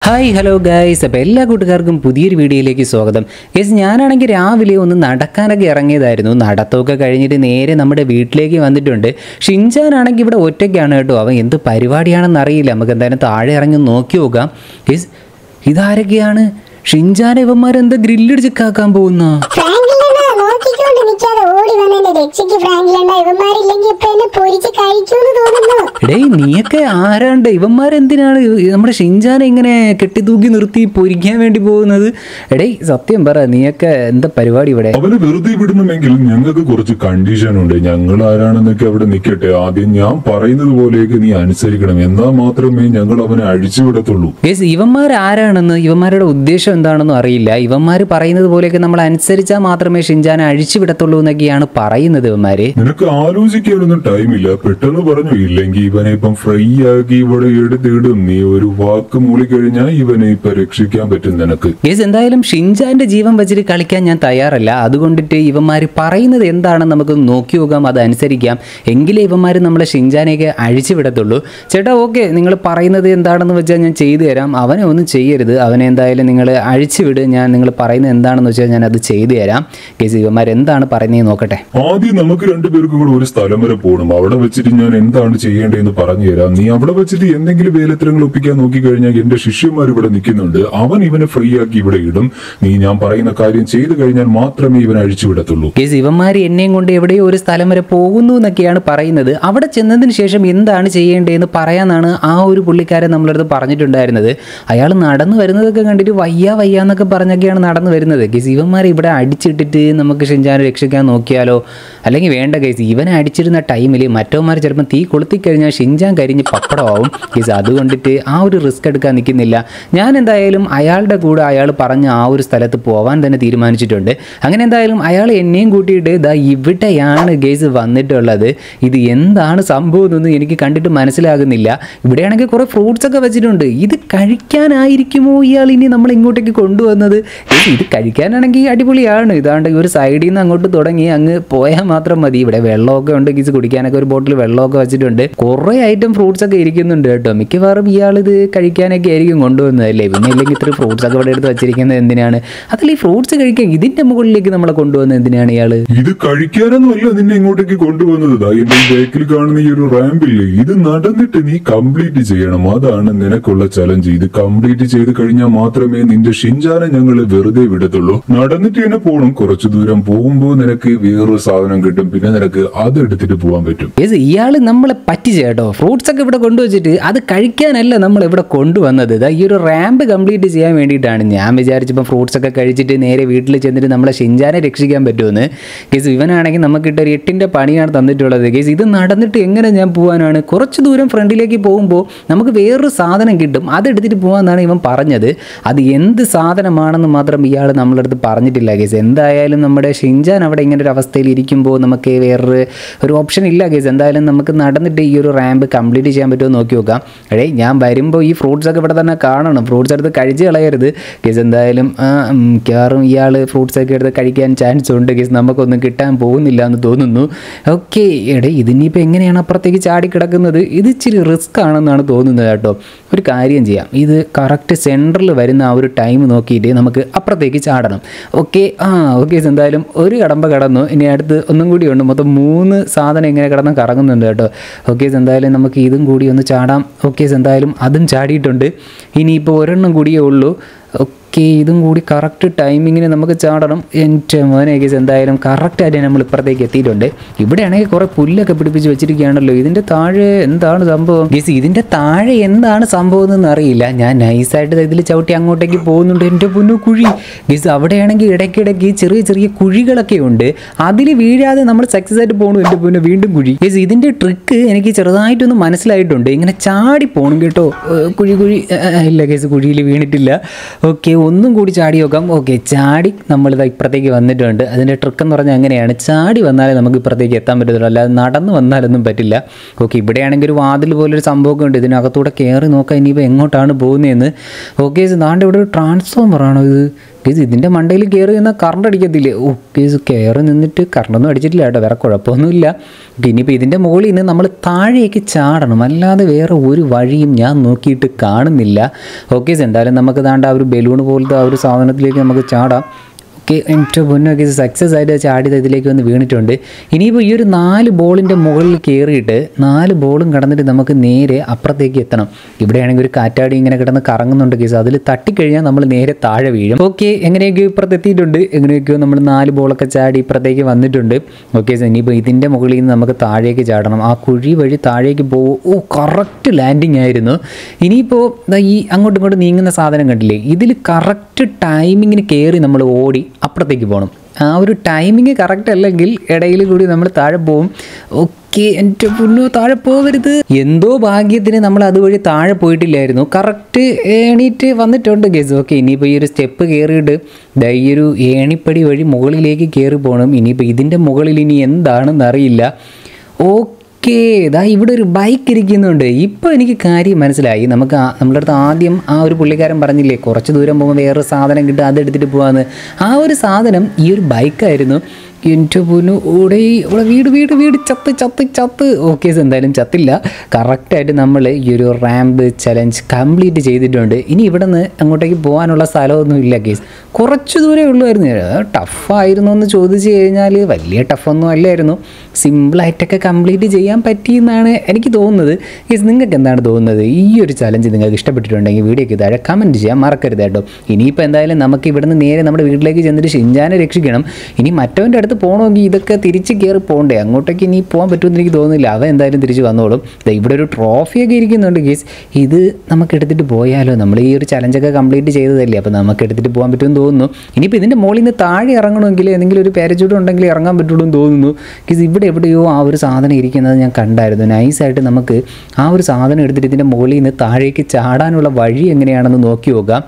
hi hello guys അപ്പോൾ എല്ലാ കൂട്ടുകാർക്കും പുതിയൊരു വീഡിയോയിലേക്ക് സ്വാഗതം ഗൈസ് ഞാനാണെങ്കിൽ രാവിലെ ഒന്ന് നടക്കാനൊക്കെ ഇറങ്ങിയതായിരുന്നു നടത്തമൊക്കെ കഴിഞ്ഞിട്ട് നേരെ നമ്മുടെ വീട്ടിലേക്ക് വന്നിട്ടുണ്ട് ഷിൻചാനാണെങ്കിൽ ഇവിടെ ഒറ്റയ്ക്കാണ് കേട്ടോ അവൻ എന്ത് പരിപാടിയാണെന്ന് അറിയില്ല നമുക്ക് എന്തായാലും താഴെ ഇറങ്ങി നോക്കി നോക്കാം ഗൈസ് ഇതാരൊക്കെയാണ് ഷിൻചാൻ ഇവന്മാരെന്താ ഗ്രില്ലടിച്ച് കാക്കാൻ പോകുന്ന ഫ്രാങ്കിലണ്ണ നോക്കിക്കൊണ്ട് നിൽക്കാതെ ഓടി വന്ന് എന്നെ രക്ഷിക്ക് ഫ്രാങ്കിലണ്ണ ഇവന്മാരില്ലെങ്കിൽ ഇപ്പൊ എന്നെ പൊരിച്ച് കഴിക്കൂന്ന് തോന്നുന്നു ഡേയ് നീയൊക്കെ ആരാണ്ട് ഇവന്മാരെന്തിനാണ് ഈ നമ്മുടെ ഷിൻചാനെ ഇങ്ങനെ കെട്ടിത്തൂക്കി നിർത്തി പൊരിക്കാൻ വേണ്ടി പോകുന്നത് എടേയ് സത്യം പറ നീയൊക്കെ എന്താ പരിപാടി ഇവിടെ അവനെ വെറുതെ വിടണമെങ്കിൽ ഞങ്ങൾക്ക് കുറച്ച് കണ്ടീഷൻ ഉണ്ട് ഞങ്ങൾ ആരാണെന്നൊക്കെ അവിടെ നിൽക്കട്ടെ ആദ്യം ഞാൻ പറയുന്നത് പോലെയൊക്കെ നീ അനുസരിക്കണം എന്നാൽ മാത്രമേ ഞങ്ങൾ അവനെ അഴിച്ചുവിടത്തുള്ളൂ ഗേസ് ഇവന്മാർ ആരാണെന്ന് ഇവന്മാരുടെ ഉദ്ദേശം എന്താണെന്നും അറിയില്ല ഇവന്മാർ പറയുന്നത് പോലെയൊക്കെ നമ്മൾ അനുസരിച്ചാൽ മാത്രമേ ഷിൻചാനെ അഴിച്ചു വിടത്തുള്ളൂ എന്നൊക്കെയാണ് പറയുന്നത് ഇവന്മാര് നിനക്ക് ആലോചിക്കാനൊന്നും ടൈമില്ല പെട്ടെന്ന് പറഞ്ഞു ഇല്ലെങ്കിൽ ഇവനെ ഇപ്പം ഫ്രൈ ആക്കി ഇവിടെ എടുത്തിടും നീ ഒരു വാക്ക് മൂളിക്കഴിഞ്ഞാൽ ഇവനെ ഇപ്പൊ രക്ഷിക്കാൻ പറ്റും നിനക്ക് ഗേസ് എന്തായാലും ഷിൻചാന്റെ ജീവൻ വെച്ചിട്ട് കളിക്കാൻ ഞാൻ തയ്യാറല്ല അതുകൊണ്ടിട്ട് ഇവന്മാർ പറയുന്നത് എന്താണെന്ന് നമുക്ക് നോക്കി നോക്കാം അത് അനുസരിക്കാം എങ്കിലേ ഇവന്മാർ നമ്മളെ ഷിൻചാനെയൊക്കെ അഴിച്ചു വിടത്തുള്ളൂ ചേട്ടാ ഓക്കെ നിങ്ങൾ പറയുന്നത് എന്താണെന്ന് വെച്ചാൽ ഞാൻ ചെയ്തു തരാം അവനെ ഒന്നും ചെയ്യരുത് അവനെ എന്തായാലും നിങ്ങൾ അഴിച്ചു വിട് ഞാൻ നിങ്ങൾ പറയുന്നത് എന്താണെന്ന് വെച്ചാൽ ഞാൻ അത് ചെയ്തു തരാം ഗേസ് ഇവന്മാർ എന്താണ് പറയുന്നത് നോക്കട്ടെ ആദ്യം നമുക്ക് രണ്ടുപേർക്കും കൂടെ ഒരു സ്ഥലം വരെ പോകണം അവിടെ വെച്ചിട്ട് ഞാൻ എന്താണ് ചെയ്യേണ്ടതെന്ന് പറഞ്ഞു തരാം നീ അവിടെ വെച്ചിട്ട് എന്തെങ്കിലും വേലത്തരങ്ങൾ ഒപ്പിക്കാൻ നോക്കിക്കഴിഞ്ഞാൽ എന്റെ ശിഷ്യന്മാർ ഇവിടെ നിൽക്കുന്നുണ്ട് അവൻ ഇവനെ ഫ്രീ ആക്കി ഇവിടെ ഇടും നീ ഞാൻ പറയുന്ന കാര്യം ചെയ്തു കഴിഞ്ഞാൽ മാത്രമേ ഇവനെ അഴിച്ചുവിടത്തുള്ളൂ ഗേസ് ഇവന്മാർ എന്നെയും കൊണ്ട് എവിടെയോ ഒരു സ്ഥലം വരെ പോകുന്നു എന്നൊക്കെയാണ് പറയുന്നത് അവിടെ ചെന്നതിന് ശേഷം എന്താണ് ചെയ്യേണ്ടതെന്ന് പറയാനാണ് ആ ഒരു പുള്ളിക്കാരൻ നമ്മളടുത്ത് പറഞ്ഞിട്ടുണ്ടായിരുന്നത് അയാൾ നടന്നു വരുന്നതൊക്കെ കണ്ടിട്ട് വയ്യ വയ്യ എന്നൊക്കെ പറഞ്ഞൊക്കെയാണ് നടന്നു വരുന്നത് ഗേസ് ഇവന്മാരെ ഇവിടെ അടിച്ചിട്ടിട്ട് നമുക്ക് ഷിൻചാനെ രക്ഷിക്കാൻ നോക്കിയാലോ അല്ലെങ്കിൽ വേണ്ട ഗേസ് ഇവനെ അടിച്ചിരുന്ന ടൈമിൽ മറ്റവന്മാർ ചിലപ്പം തീ കൊളുത്തിക്കഴിഞ്ഞാൽ ഷിൻചാൻ കരിഞ്ഞ് പപ്പടമാവും ഗേസ് അതുകൊണ്ടിട്ട് ആ ഒരു റിസ്ക് എടുക്കാൻ നിൽക്കുന്നില്ല ഞാൻ എന്തായാലും അയാളുടെ കൂടെ അയാൾ പറഞ്ഞ ആ ഒരു സ്ഥലത്ത് പോവാൻ തന്നെ തീരുമാനിച്ചിട്ടുണ്ട് അങ്ങനെ എന്തായാലും അയാൾ എന്നെയും കൂട്ടിയിട്ട് ഇതാ ഇവിടെയാണ് ഗേസ് വന്നിട്ടുള്ളത് ഇത് എന്താണ് സംഭവം എന്നൊന്നും എനിക്ക് കണ്ടിട്ട് മനസ്സിലാകുന്നില്ല ഇവിടെയാണെങ്കിൽ കുറേ ഫ്രൂട്ട്സ് ഒക്കെ വെച്ചിട്ടുണ്ട് ഇത് കഴിക്കാനായിരിക്കുമോ ഇയാൾ ഇനി നമ്മൾ ഇങ്ങോട്ടേക്ക് കൊണ്ടുവന്നത് ഗേസ് ഇത് കഴിക്കാനാണെങ്കിൽ അടിപൊളിയാണ് ഇതാണ്ട് ഈ ഒരു സൈഡിൽ നിന്ന് അങ്ങോട്ട് തുടങ്ങി അങ്ങ് പോയാൽ മാത്രം മതി ഇവിടെ വെള്ളമൊക്കെ ഉണ്ട് ഗീസ് കുടിക്കാനൊക്കെ ഒരു ബോട്ടിൽ വെള്ളമൊക്കെ വെച്ചിട്ടുണ്ട് കുറേ ഐറ്റം ഫ്രൂട്ട്സ് ഒക്കെ ഇരിക്കുന്നുണ്ട് കേട്ടോ മിക്കവാറും ഇയാൾ ഇത് കഴിക്കാനൊക്കെ ആയിരിക്കും കൊണ്ടുവന്നതല്ലേ പിന്നെ ഇല്ലെങ്കിൽ ഇത്ര ഫ്രൂട്ട്സ് ഒക്കെ ഇവിടെ എടുത്ത് വെച്ചിരിക്കുന്നത് എന്തിനാണ് അതിൽ ഈ ഫ്രൂട്ട്സ് കഴിക്കാൻ ഇതിന്റെ മുകളിലേക്ക് നമ്മളെ കൊണ്ടുവന്നത് എന്തിനാണ് ഇയാൾ ഇത് കഴിക്കാനൊന്നുമല്ല നിന്നെ ഇങ്ങോട്ടേക്ക് കൊണ്ടുവന്നത് ദാ എന്റെ ബേക്കിൽ കാണുന്ന ഈ ഒരു റാമ്പില്ലേ ഇത് നടന്നിട്ട് നീ കംപ്ലീറ്റ് ചെയ്യണം അതാണ് നിനക്കുള്ള ചലഞ്ച് ഇത് കംപ്ലീറ്റ് ചെയ്ത് കഴിഞ്ഞാൽ മാത്രമേ നിന്റെ ഷിൻചാനെ ഞങ്ങൾ വെറുതെ വിടത്തുള്ളൂ നടന്നിട്ട് തന്നെ പോകണം കുറച്ചു ദൂരം പോകുമ്പോൾ നിനക്ക് വേറൊരു സാധനം കിട്ടും പിന്നെ നിനക്ക് അത് എടുത്തിട്ട് പോകാൻ പറ്റും യെസ് ഇയാൾ നമ്മളെ പറ്റിച്ച കേട്ടോ ഫ്രൂട്ട്സ് ഒക്കെ ഇവിടെ കൊണ്ടുവച്ചിട്ട് അത് കഴിക്കാനല്ല നമ്മൾ ഇവിടെ കൊണ്ടുവന്നത് ഇതാ ഈ ഒരു റാമ്പ് കംപ്ലീറ്റ് ചെയ്യാൻ വേണ്ടിയിട്ടാണ് ഞാൻ വിചാരിച്ചപ്പോൾ ഫ്രൂട്ട്സ് ഒക്കെ കഴിച്ചിട്ട് നേരെ വീട്ടിൽ ചെന്നിട്ട് നമ്മളെ ഷിൻജാനെ രക്ഷിക്കാൻ പറ്റുമെന്ന് കേസ് ഇവനാണെങ്കിൽ നമുക്കിട്ട് ഒരു എട്ടിൻ്റെ പണിയാണ് തന്നിട്ടുള്ളത് കേസ് ഇത് നടന്നിട്ട് എങ്ങനെ ഞാൻ പോകാനാണ് കുറച്ച് ദൂരം ഫ്രണ്ടിലേക്ക് പോകുമ്പോൾ നമുക്ക് വേറൊരു സാധനം കിട്ടും അതെടുത്തിട്ട് പോകാമെന്നാണ് ഇവൻ പറഞ്ഞത് അത് എന്ത് സാധനമാണെന്ന് മാത്രം ഇയാൾ നമ്മളടുത്ത് പറഞ്ഞിട്ടില്ല കേസ് എന്തായാലും നമ്മുടെ ഷിൻജാൻ അവിടെ ഇങ്ങനെ ഒരു അവസ്ഥയിൽ ഇരിക്കുമ്പോൾ നമുക്ക് വേറൊരു ഒരു ഓപ്ഷൻ ഇല്ല കേസ് എന്തായാലും നമുക്ക് നടന്നിട്ട് ഈ ഒരു റാമ്പ് കംപ്ലീറ്റ് ചെയ്യാൻ പറ്റുമോ നോക്കി നോക്കാം എടേ ഞാൻ വരുമ്പോൾ ഈ ഫ്രൂട്ട്സ് ഒക്കെ ഇവിടെ തന്നെ കാണണം ഫ്രൂട്ട്സ് എടുത്ത് കഴിച്ച് കളയരുത് കേസ് എന്തായാലും ആ, ഉം, മിക്കവാറും ഇയാൾ ഫ്രൂട്ട്സ് ഒക്കെ എടുത്ത് കഴിക്കാൻ ചാൻസ് ഉണ്ട് കേസ് നമുക്കൊന്നും കിട്ടാൻ പോകുന്നില്ല എന്ന് തോന്നുന്നു ഓക്കെ എടേ ഇതിനിപ്പോൾ എങ്ങനെയാണ് അപ്പുറത്തേക്ക് ചാടി കിടക്കുന്നത് ഇത് ഇച്ചിരി റിസ്ക് ആണെന്നാണ് തോന്നുന്നത് കേട്ടോ ഒരു കാര്യം ചെയ്യാം ഇത് കറക്റ്റ് സെൻറ്ററിൽ വരുന്ന ആ ഒരു ടൈം നോക്കിയിട്ട് നമുക്ക് അപ്പുറത്തേക്ക് ചാടണം ഓക്കെ ആ ഓക്കെ എന്തായാലും ഒരു കടമ്പ കടന്നു ഇനി അടുത്ത് ഒന്നും കൂടി ഉണ്ട് മൊത്തം മൂന്ന് സാധനം ഇങ്ങനെ കിടന്ന് കറങ്ങുന്നുണ്ട് കേട്ടോ ഓക്കെ എന്തായാലും നമുക്ക് ഇതും കൂടി ഒന്ന് ചാടാം ഓക്കെ എന്തായാലും അതും ചാടിയിട്ടുണ്ട് ഇനിയിപ്പോൾ ഒരെണ്ണം കൂടിയേ ഉള്ളൂ ഓക്കെ ഇതും കൂടി കറക്റ്റ് ടൈമിങ്ങിന് നമുക്ക് ചാടണം എൻ്റെ മോനെ കേസ് എന്തായാലും കറക്റ്റായിട്ട് നമ്മൾ ഇപ്പുറത്തേക്ക് എത്തിയിട്ടുണ്ട് ഇവിടെയാണെങ്കിൽ കുറേ പുല്ലൊക്കെ പിടിപ്പിച്ച് വെച്ചിരിക്കുകയാണല്ലോ ഇതിൻ്റെ താഴെ എന്താണ് സംഭവം ഗേസ് ഇതിൻ്റെ താഴെ എന്താണ് സംഭവം എന്ന് അറിയില്ല ഞാൻ നൈസായിട്ട് ഇതിൽ ചവിട്ടി അങ്ങോട്ടേക്ക് പോകുന്നുണ്ട് എൻ്റെ പൊന്നു കുഴി ഗേസ് അവിടെയാണെങ്കിൽ ഇടയ്ക്കിടയ്ക്ക് ചെറിയ ചെറിയ കുഴികളൊക്കെ ഉണ്ട് അതിൽ വീഴാതെ നമ്മൾ സക്സസ് ആയിട്ട് പോകണം എൻ്റെ പൊന്നു വീണ്ടും കുഴി ഗേസ് ഇതിൻ്റെ ട്രിക്ക് എനിക്ക് ചെറുതായിട്ടൊന്ന് മനസ്സിലായിട്ടുണ്ട് ഇങ്ങനെ ചാടി പോകണം കേട്ടോ ഏഹ് കുഴി കുഴി ഏഹ് ഇല്ല കേസ് കുഴിയിൽ വീണിട്ടില്ല ഓക്കെ ഒന്നും കൂടി ചാടി നോക്കാം ഓക്കെ ചാടി നമ്മളിത് ഇപ്പുറത്തേക്ക് വന്നിട്ടുണ്ട് അതിൻ്റെ ട്രിക്ക് എന്ന് പറഞ്ഞാൽ അങ്ങനെയാണ് ചാടി വന്നാലേ നമുക്ക് ഇപ്പുറത്തേക്ക് എത്താൻ പറ്റത്തുള്ളൂ അല്ലാതെ നടന്നു വന്നാലൊന്നും പറ്റില്ല ഓക്കെ ഇവിടെയാണെങ്കിൽ ഒരു വാതിൽ പോലൊരു സംഭവമൊക്കെ ഉണ്ട് ഇതിനകത്തൂടെ കയറി നോക്കാം ഇനിയിപ്പോൾ എങ്ങോട്ടാണ് പോകുന്നതെന്ന് ഓക്കെ നാണ്ട് ഇവിടെ ഒരു ട്രാൻസ്ഫോമർ ആണോ ഇത് കേസ് ഇതിൻ്റെ മണ്ടയിൽ കയറി നിന്നാൽ കറണ്ട് അടിക്കത്തില്ലേ ഓ കേസ് കയറി നിന്നിട്ട് കറണ്ടൊന്നും അടിച്ചിട്ടില്ല കേട്ടോ വേറെ കുഴപ്പമൊന്നുമില്ല ഇനിയിപ്പോൾ ഇതിൻ്റെ മുകളിൽ നിന്ന് നമ്മൾ താഴേക്ക് ചാടണം അല്ലാതെ വേറെ ഒരു വഴിയും ഞാൻ നോക്കിയിട്ട് കാണുന്നില്ല ഓക്കെ എന്തായാലും നമുക്ക് താണ്ട ആ ഒരു ബലൂൺ പോലത്തെ ആ ഒരു സാധനത്തിലേക്ക് നമുക്ക് ചാടാം ഓക്കെ എൻ്റെ പൊന്നൊക്കെ സക്സസ് ആയിട്ട് ചാടി ഇതിലേക്ക് വന്ന് വീണിട്ടുണ്ട് ഇനിയിപ്പോൾ ഈ ഒരു നാല് ബോളിൻ്റെ മുകളിൽ കയറിയിട്ട് നാല് ബോളും കടന്നിട്ട് നമുക്ക് നേരെ അപ്പുറത്തേക്ക് എത്തണം ഇവിടെയാണെങ്കിൽ ഒരു കാറ്റാടി ഇങ്ങനെ കിടന്ന് കറങ്ങുന്നുണ്ട് കേസ് അതിൽ തട്ടിക്കഴിഞ്ഞാൽ നമ്മൾ നേരെ താഴെ വീഴും ഓക്കെ എങ്ങനെയൊക്കെയോ ഇപ്പുറത്ത് എത്തിയിട്ടുണ്ട് എങ്ങനെയൊക്കെയോ നമ്മൾ നാല് ബോളൊക്കെ ചാടി ഇപ്പുറത്തേക്ക് വന്നിട്ടുണ്ട് ഓക്കെ ഇനിയിപ്പോൾ ഇതിൻ്റെ മുകളിൽ നിന്ന് നമുക്ക് താഴേക്ക് ചാടണം ആ കുഴി വഴി താഴേക്ക് പോകും ഓ കറക്റ്റ് ലാൻഡിങ് ആയിരുന്നു ഇനിയിപ്പോൾ ദാ ഈ അങ്ങോട്ടും ഇങ്ങോട്ടും നീങ്ങുന്ന സാധനം കണ്ടില്ലേ ഇതിൽ കറക്റ്റ് ടൈമിങ്ങിന് കയറി നമ്മൾ ഓടി അപ്പുറത്തേക്ക് പോകണം ആ ഒരു ടൈമിങ് കറക്റ്റ് അല്ലെങ്കിൽ ഇടയിൽ കൂടി നമ്മൾ താഴെ പോവും ഓക്കെ എൻ്റെ പുല്ലു താഴെ പോകരുത് എന്തോ ഭാഗ്യത്തിന് നമ്മൾ അതുവഴി താഴെ പോയിട്ടില്ലായിരുന്നു കറക്റ്റ് ഏണീറ്റ് വന്നിട്ടുണ്ട് ഗസ് ഓക്കെ ഇനിയിപ്പോൾ ഈ ഒരു സ്റ്റെപ്പ് കയറിയിട്ട് ദാ ഈ ഒരു ഏണിപ്പടി വഴി മുകളിലേക്ക് കയറി പോകണം ഇനിയിപ്പോൾ ഇതിൻ്റെ മുകളിൽ ഇനി എന്താണെന്ന് അറിയില്ല ഓക്കെ ഇതാ ഇവിടെ ഒരു ബൈക്ക് ഇരിക്കുന്നുണ്ട് ഇപ്പോൾ എനിക്ക് കാര്യം മനസ്സിലായി നമുക്ക് ആ- നമ്മുടെ അടുത്ത് ആദ്യം ആ ഒരു പുള്ളിക്കാരൻ പറഞ്ഞില്ലേ കുറച്ച് ദൂരം പോകുമ്പോൾ വേറൊരു സാധനം കിട്ടും അത് എടുത്തിട്ട് പോകാമെന്ന് ആ ഒരു സാധനം ഈ ഒരു ബൈക്കായിരുന്നു എൻ്റെ പൊന്നു ഓടെ ഇവിടെ വീട് വീട് വീട് ചത്ത് ചത്ത് ചത്ത് ഓക്കെ എന്തായാലും ചത്തില്ല കറക്റ്റായിട്ട് നമ്മൾ ഈ ഒരു റാമ്പ് ചലഞ്ച് കംപ്ലീറ്റ് ചെയ്തിട്ടുണ്ട് ഇനി ഇവിടെ നിന്ന് അങ്ങോട്ടേക്ക് പോകാനുള്ള സ്ഥലമൊന്നും ഇല്ല കേസ് കുറച്ച് ദൂരമേ ഉള്ളായിരുന്നു ടഫായിരുന്നു എന്ന് ചോദിച്ചു കഴിഞ്ഞാൽ വലിയ ടഫൊന്നും അല്ലായിരുന്നു സിമ്പിളായിട്ടൊക്കെ കംപ്ലീറ്റ് ചെയ്യാൻ പറ്റിയെന്നാണ് എനിക്ക് തോന്നുന്നത് കേസ് നിങ്ങൾക്ക് എന്താണ് തോന്നുന്നത് ഈ ഒരു ചലഞ്ച് നിങ്ങൾക്ക് ഇഷ്ടപ്പെട്ടിട്ടുണ്ടെങ്കിൽ വീഡിയോയ്ക്ക് താഴെ കമൻറ്റ് ചെയ്യാൻ മറക്കരുത് കേട്ടോ ഇനിയിപ്പോൾ എന്തായാലും നമുക്ക് ഇവിടുന്ന് നേരെ നമ്മുടെ വീട്ടിലേക്ക് ചെന്നിട്ട് ഷിൻജാനെ രക്ഷിക്കണം ഇനി മറ്റവൻ്റെ അടുത്ത് പോകണമെങ്കിൽ ഇതൊക്കെ തിരിച്ച് കയറി പോകണ്ടേ അങ്ങോട്ടേക്ക് ഇനി പോകാൻ പറ്റുമെന്ന് എനിക്ക് തോന്നുന്നില്ല അവൻ എന്തായാലും തിരിച്ച് വന്നോളും ദേ ഇവിടെ ഒരു ട്രോഫിയൊക്കെ ഇരിക്കുന്നുണ്ട് കേസ് ഇത് നമുക്ക് എടുത്തിട്ട് പോയാലോ നമ്മൾ ഈ ഒരു ചലഞ്ചൊക്കെ കംപ്ലീറ്റ് ചെയ്തതല്ലേ അപ്പോൾ നമുക്ക് എടുത്തിട്ട് പോകാൻ പറ്റുമെന്ന് തോന്നുന്നു ഇനിയിപ്പോൾ ഇതിൻ്റെ മുകളിൽ നിന്ന് താഴെ ഇറങ്ങണമെങ്കിൽ എന്തെങ്കിലും ഒരു പാരച്യൂട്ട് ഉണ്ടെങ്കിൽ ഇറങ്ങാൻ പറ്റുള്ളൂ എന്ന് തോന്നുന്നു കേസ് ഇവിടെ എവിടെയോ ആ ഒരു സാധനം ഇരിക്കുന്നത് ഞാൻ കണ്ടായിരുന്നു നൈസായിട്ട് നമുക്ക് ആ ഒരു സാധനം എടുത്തിട്ട് ഇതിൻ്റെ മുകളിൽ നിന്ന് താഴേക്ക് ചാടാനുള്ള വഴി എങ്ങനെയാണെന്ന് നോക്കി നോക്കാം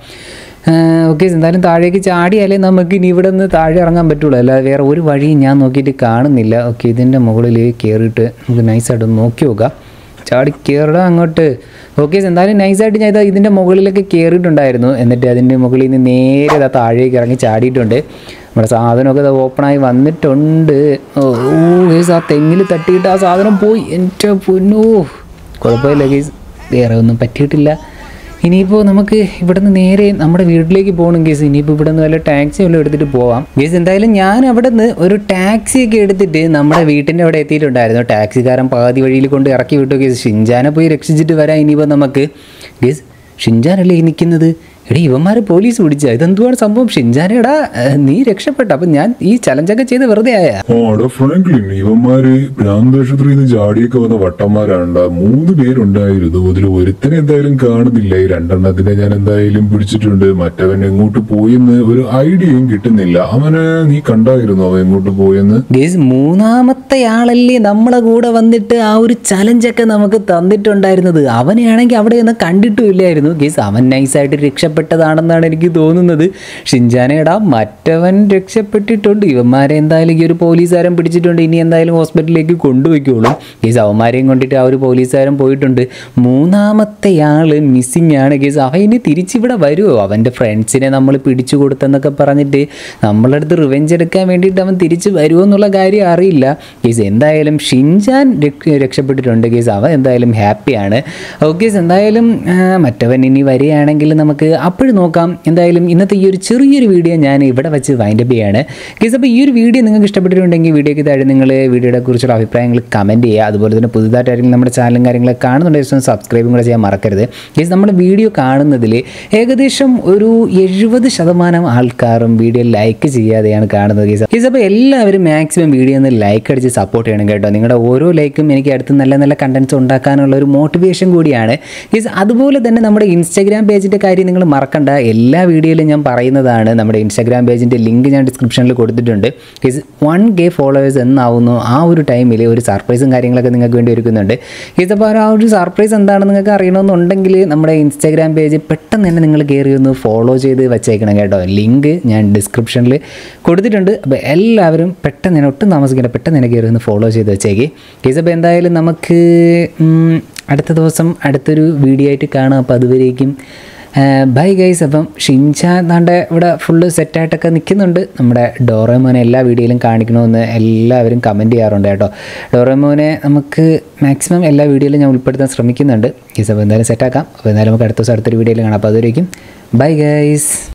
ഓക്കെ എന്തായാലും താഴേക്ക് ചാടിയാലേ നമുക്ക് ഇനി ഇവിടെ നിന്ന് താഴെ ഇറങ്ങാൻ പറ്റുള്ളൂ അല്ലാതെ വേറെ ഒരു വഴിയും ഞാൻ നോക്കിയിട്ട് കാണുന്നില്ല ഓക്കെ ഇതിൻ്റെ മുകളിൽ കയറിയിട്ട് നമുക്ക് നൈസായിട്ട് ഒന്ന് നോക്കി നോക്കാം ചാടി കയറണം അങ്ങോട്ട് ഓക്കെ എന്തായാലും നൈസായിട്ട് ഞാൻ ഇതാ ഇതിൻ്റെ മുകളിലൊക്കെ കയറിയിട്ടുണ്ടായിരുന്നു എന്നിട്ട് അതിൻ്റെ മുകളിൽ നിന്ന് നേരെ ഇതാ താഴേക്ക് ഇറങ്ങി ചാടിയിട്ടുണ്ട് നമ്മുടെ സാധനമൊക്കെ ഇതാ ഓപ്പണായി വന്നിട്ടുണ്ട് ഓ ഗേസ് ആ തെങ്ങിൽ തട്ടിയിട്ട് ആ സാധനം പോയി എൻ്റെ പൊന്നോ കുഴപ്പമില്ല ഗേസ് വേറെ ഒന്നും പറ്റിയിട്ടില്ല ഇനിയിപ്പോൾ നമുക്ക് ഇവിടുന്ന് നേരെ നമ്മുടെ വീട്ടിലേക്ക് പോകണം കേസ് ഇനിയിപ്പോൾ ഇവിടെ നിന്ന് വല്ല ടാക്സി വല്ലതും എടുത്തിട്ട് പോവാം കേസ് എന്തായാലും ഞാൻ അവിടെ നിന്ന് ഒരു ടാക്സി ഒക്കെ എടുത്തിട്ട് നമ്മുടെ വീട്ടിൻ്റെ അവിടെ എത്തിയിട്ടുണ്ടായിരുന്നു ടാക്സിക്കാരൻ പാതി വഴിയിൽ കൊണ്ട് ഇറക്കി വിട്ടു കേസ് ഷിൻജാനെ പോയി രക്ഷിച്ചിട്ട് വരാം ഇനിയിപ്പോൾ നമുക്ക് കേസ് ഷിൻജാനല്ലേ ഈ നിൽക്കുന്നത് എടാ ഇവന്മാരെ പോലീസ് പിടിച്ച ഇതെന്തുവാണ് സംഭവം ഷിൻജാനെടാ ഏഹ്, നീ രക്ഷപ്പെട്ട അപ്പം ഞാൻ ഈ ചലഞ്ചൊക്കെ ചെയ്ത് വെറുതെ ആയ ആടാ ഫ്രാങ്ക്ലിൻ ഇവന്മാര് ഭ്രാന്താശുപത്രിയിൽ നിന്ന് ചാടിയൊക്കെ വന്ന വട്ടന്മാരാണ് മൂന്ന് പേരുണ്ടായിരുന്നു അതിൽ ഒരുത്തനെ എന്തായാലും കാണുന്നില്ല ഈ രണ്ടെണ്ണത്തിനെ ഞാൻ എന്തായാലും പിടിച്ചിട്ടുണ്ട് മറ്റവൻ എങ്ങോട്ട് പോയെന്ന് ഒരു ഐഡിയയും കിട്ടുന്നില്ല അവനെ നീ കണ്ടായിരുന്നു അവൻ എങ്ങോട്ട് പോയെന്ന് ഗേസ് മൂന്നാമത്തെ ആളല്ലേ നമ്മളെ കൂടെ വന്നിട്ട് ആ ഒരു ചലഞ്ചൊക്കെ നമുക്ക് തന്നിട്ടുണ്ടായിരുന്നത് അവനെയാണെങ്കിൽ അവിടെ ഒന്നും കണ്ടിട്ടും ഇല്ലായിരുന്നു ഗേസ് അവൻ നൈസായിട്ട് രക്ഷപ്പെട്ടതാണെന്നാണ് എനിക്ക് തോന്നുന്നത് ഷിൻജാനേടാ മറ്റവൻ രക്ഷപ്പെട്ടിട്ടുണ്ട് ഇവന്മാരെ എന്തായാലും ഈ ഒരു പോലീസുകാരൻ പിടിച്ചിട്ടുണ്ട് ഇനി എന്തായാലും ഹോസ്പിറ്റലിലേക്ക് കൊണ്ടുപോയിക്കോളും ഗേസ് അവന്മാരെയും കൊണ്ടിട്ട് ആ ഒരു പോലീസുകാരൻ പോയിട്ടുണ്ട് മൂന്നാമത്തെ ആള് മിസ്സിംഗ് ആണ് ഗേസ് അവൻ ഇനി തിരിച്ചിവിടെ വരുമോ അവൻ്റെ ഫ്രണ്ട്സിനെ നമ്മൾ പിടിച്ചു കൊടുത്തെന്നൊക്കെ പറഞ്ഞിട്ട് നമ്മളെ അടുത്ത് റിവെഞ്ച് എടുക്കാൻ വേണ്ടിയിട്ട് അവൻ തിരിച്ച് വരുമോ എന്നുള്ള കാര്യം അറിയില്ല ഗേസ് എന്തായാലും ഷിൻജാൻ രക്ഷ- രക്ഷപ്പെട്ടിട്ടുണ്ട് ഗേസ് അവൻ എന്തായാലും ഹാപ്പിയാണ് ഓക്കെ എന്തായാലും ആ, മറ്റവൻ ഇനി വരികയാണെങ്കിൽ നമുക്ക് അപ്പോഴും നോക്കാം എന്തായാലും ഇന്നത്തെ ഈ ഒരു ചെറിയൊരു വീഡിയോ ഞാൻ ഇവിടെ വെച്ച് വൈൻഡപ്പ് ചെയ്യാണ് ഗേസ് അപ്പോൾ ഈ ഒരു വീഡിയോ നിങ്ങൾക്ക് ഇഷ്ടപ്പെട്ടിട്ടുണ്ടെങ്കിൽ വീഡിയോയ്ക്ക് താഴെ നിങ്ങൾ വീഡിയോയെ കുറിച്ചുള്ള അഭിപ്രായങ്ങൾ കമൻറ്റ് ചെയ്യുക അതുപോലെ തന്നെ പുതുതായിട്ടായിരിക്കും നമ്മുടെ ചാനലും കാര്യങ്ങളൊക്കെ കാണുന്നുണ്ടെങ്കിൽ സബ്സ്ക്രൈബും കൂടെ ചെയ്യാൻ മറക്കരുത് ഗേസ് നമ്മുടെ വീഡിയോ കാണുന്നതിൽ ഏകദേശം ഒരു എഴുപത് ശതമാനം ആൾക്കാരും വീഡിയോ ലൈക്ക് ചെയ്യാതെയാണ് കാണുന്നത് ഗേസ് ഗേസ് അപ്പോൾ എല്ലാവരും മാക്സിമം വീഡിയോ ഒന്ന് ലൈക്ക് അടിച്ച് സപ്പോർട്ട് ചെയ്യണം കേട്ടോ നിങ്ങളുടെ ഓരോ ലൈക്കും എനിക്ക് അടുത്ത് നല്ല നല്ല കണ്ടൻസ് ഉണ്ടാക്കാനുള്ള ഒരു മോട്ടിവേഷൻ കൂടിയാണ് ഗേസ് അതുപോലെ തന്നെ നമ്മുടെ ഇൻസ്റ്റാഗ്രാം പേജിൻ്റെ കാര്യം നിങ്ങൾ മറക്കണ്ട എല്ലാ വീഡിയോയിലും ഞാൻ പറയുന്നതാണ് നമ്മുടെ ഇൻസ്റ്റാഗ്രാം പേജിൻ്റെ ലിങ്ക് ഞാൻ ഡിസ്ക്രിപ്ഷനിൽ കൊടുത്തിട്ടുണ്ട് ഗേസ് വൺ കെ ഫോളോവേഴ്സ് എന്നാവുന്നു ആ ഒരു ടൈമിൽ ഒരു സർപ്രൈസും കാര്യങ്ങളൊക്കെ നിങ്ങൾക്ക് വേണ്ടി ഒരുക്കുന്നുണ്ട് ഗേസ് അപ്പോൾ ആ ഒരു സർപ്രൈസ് എന്താണെന്ന് നിങ്ങൾക്ക് അറിയണമെന്നുണ്ടെങ്കിൽ നമ്മുടെ ഇൻസ്റ്റാഗ്രാം പേജ് പെട്ടെന്ന് തന്നെ നിങ്ങൾ കയറി ഒന്ന് ഫോളോ ചെയ്ത് വെച്ചേക്കണം കേട്ടോ ലിങ്ക് ഞാൻ ഡിസ്ക്രിപ്ഷനിൽ കൊടുത്തിട്ടുണ്ട് അപ്പോൾ എല്ലാവരും പെട്ടെന്ന് തന്നെ ഒട്ടും താമസിക്കേണ്ട പെട്ടെന്ന് തന്നെ കയറി ഒന്ന് ഫോളോ ചെയ്ത് വെച്ചേക്ക് കേസ് അപ്പോൾ എന്തായാലും നമുക്ക് ഉം, അടുത്ത ദിവസം അടുത്തൊരു വീഡിയോ ആയിട്ട് കാണാം അപ്പോൾ അതുവരേക്കും ബൈ ഗൈസ് അപ്പം ഷിൻചാൻ നാണ്ടെ ഇവിടെ ഫുള്ള് സെറ്റായിട്ടൊക്കെ നിൽക്കുന്നുണ്ട് നമ്മുടെ ഡോറേമോനെ എല്ലാ വീഡിയോയിലും കാണിക്കണമെന്ന് എല്ലാവരും കമൻറ്റ് ചെയ്യാറുണ്ട് കേട്ടോ ഡോറേമോനെ നമുക്ക് മാക്സിമം എല്ലാ വീഡിയോയിലും ഞാൻ ഉൾപ്പെടുത്താൻ ശ്രമിക്കുന്നുണ്ട് ഗൈസ് അപ്പോൾ എന്തായാലും സെറ്റാക്കാം അപ്പോൾ എന്തായാലും നമുക്ക് അടുത്ത ദിവസം അടുത്തൊരു വീഡിയോയിൽ കാണാം അപ്പോൾ അതുവരേക്കും ബൈ ഗൈസ്